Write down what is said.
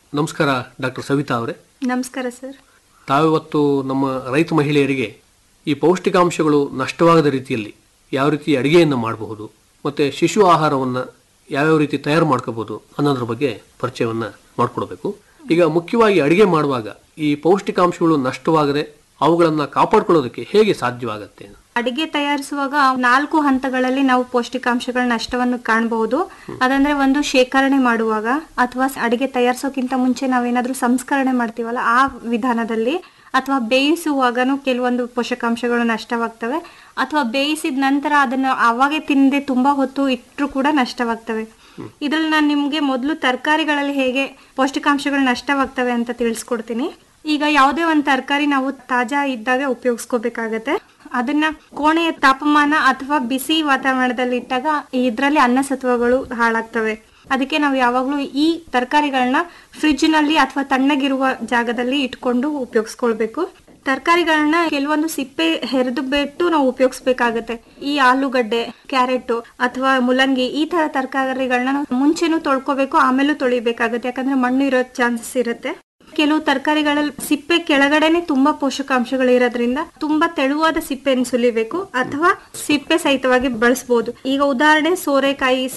ನಮಸ್ಕಾರ ಡಾಕ್ಟರ್ ಸವಿತಾ ಅವರೇ ನಮಸ್ಕಾರ ಸರ್ ತಾವಿವತ್ತು ನಮ್ಮ ರೈತ ಮಹಿಳೆಯರಿಗೆ ಈ ಪೌಷ್ಟಿಕಾಂಶಗಳು ನಷ್ಟವಾಗದ ರೀತಿಯಲ್ಲಿ ಯಾವ ರೀತಿ ಅಡಿಗೆಯನ್ನು ಮಾಡಬಹುದು ಮತ್ತು ಶಿಶು ಆಹಾರವನ್ನು ಯಾವ್ಯಾವ ರೀತಿ ತಯಾರು ಮಾಡ್ಕೋಬಹುದು ಅನ್ನೋದ್ರ ಬಗ್ಗೆ ಪರಿಚಯವನ್ನು ಮಾಡಿಕೊಡ್ಬೇಕು ಈಗ ಮುಖ್ಯವಾಗಿ ಅಡಿಗೆ ಮಾಡುವಾಗ ಈ ಪೌಷ್ಟಿಕಾಂಶಗಳು ನಷ್ಟವಾಗದೆ ಅವುಗಳನ್ನು ಕಾಪಾಡ್ಕೊಳ್ಳೋದಕ್ಕೆ ಹೇಗೆ ಸಾಧ್ಯವಾಗತ್ತೆ ಅಡಿಗೆ ತಯಾರಿಸುವಾಗ ನಾಲ್ಕು ಹಂತಗಳಲ್ಲಿ ನಾವು ಪೌಷ್ಟಿಕಾಂಶಗಳ ನಷ್ಟವನ್ನು ಕಾಣಬಹುದು ಅದಂದ್ರೆ ಒಂದು ಶೇಖರಣೆ ಮಾಡುವಾಗ ಅಥವಾ ಅಡಿಗೆ ತಯಾರಿಸೋಕ್ಕಿಂತ ಮುಂಚೆ ನಾವೇನಾದ್ರೂ ಸಂಸ್ಕರಣೆ ಮಾಡ್ತೀವಲ್ಲ ಆ ವಿಧಾನದಲ್ಲಿ ಅಥವಾ ಬೇಯಿಸುವಾಗನು ಕೆಲವೊಂದು ಪೋಷಕಾಂಶಗಳು ನಷ್ಟವಾಗ್ತವೆ ಅಥವಾ ಬೇಯಿಸಿದ ನಂತರ ಅದನ್ನ ಅವಾಗೆ ತಿನ್ನದೆ ತುಂಬಾ ಹೊತ್ತು ಇಟ್ಟರು ಕೂಡ ನಷ್ಟವಾಗ್ತವೆ ಇದ್ರಲ್ಲಿ ನಾನು ನಿಮ್ಗೆ ಮೊದಲು ತರಕಾರಿಗಳಲ್ಲಿ ಹೇಗೆ ಪೌಷ್ಟಿಕಾಂಶಗಳು ನಷ್ಟವಾಗ್ತವೆ ಅಂತ ತಿಳಿಸ್ಕೊಡ್ತೀನಿ ಈಗ ಯಾವುದೇ ಒಂದು ತರಕಾರಿ ನಾವು ತಾಜಾ ಇದ್ದಾಗ ಉಪಯೋಗಿಸ್ಕೋಬೇಕಾಗತ್ತೆ ಅದನ್ನ ಕೋಣೆಯ ತಾಪಮಾನ ಅಥವಾ ಬಿಸಿ ವಾತಾವರಣದಲ್ಲಿ ಇಟ್ಟಾಗ ಇದರಲ್ಲಿ ಅನ್ನಸತ್ವಗಳು ಹಾಳಾಗ್ತವೆ ಅದಕ್ಕೆ ನಾವು ಯಾವಾಗಲೂ ಈ ತರಕಾರಿಗಳನ್ನ ಫ್ರಿಡ್ಜ್ ನಲ್ಲಿ ಅಥವಾ ತಣ್ಣಗಿರುವ ಜಾಗದಲ್ಲಿ ಇಟ್ಕೊಂಡು ಉಪಯೋಗಿಸ್ಕೊಳ್ಬೇಕು ತರಕಾರಿಗಳನ್ನ ಕೆಲವೊಂದು ಸಿಪ್ಪೆ ಹೆರೆದು ಬಿಟ್ಟು ನಾವು ಉಪಯೋಗಿಸ್ಬೇಕಾಗತ್ತೆ ಈ ಆಲೂಗಡ್ಡೆ ಕ್ಯಾರೆಟ್ ಅಥವಾ ಮುಲ್ಲಂಗಿ ಈ ತರ ತರಕಾರಿಗಳನ್ನ ನಾವು ಮುಂಚೆನೂ ತೊಳ್ಕೊಬೇಕು ಆಮೇಲೂ ತೊಳಿಬೇಕಾಗತ್ತೆ ಯಾಕಂದ್ರೆ ಮಣ್ಣು ಇರೋ ಚಾನ್ಸಸ್ ಇರುತ್ತೆ ಕೆಲವು ತರಕಾರಿಗಳಲ್ಲಿ ಸಿಪ್ಪೆ ಕೆಳಗಡೆನೆ ತುಂಬಾ ಪೋಷಕಾಂಶಗಳು ಇರೋದ್ರಿಂದ ತುಂಬಾ ತೆಳುವಾದ ಸಿಪ್ಪೆಯನ್ನು ಸುಲಿಬೇಕು ಅಥವಾ ಸಿಪ್ಪೆ ಸಹಿತವಾಗಿ ಬಳಸಬಹುದು ಈಗ ಉದಾಹರಣೆ ಸೋರೆಕಾಯಿ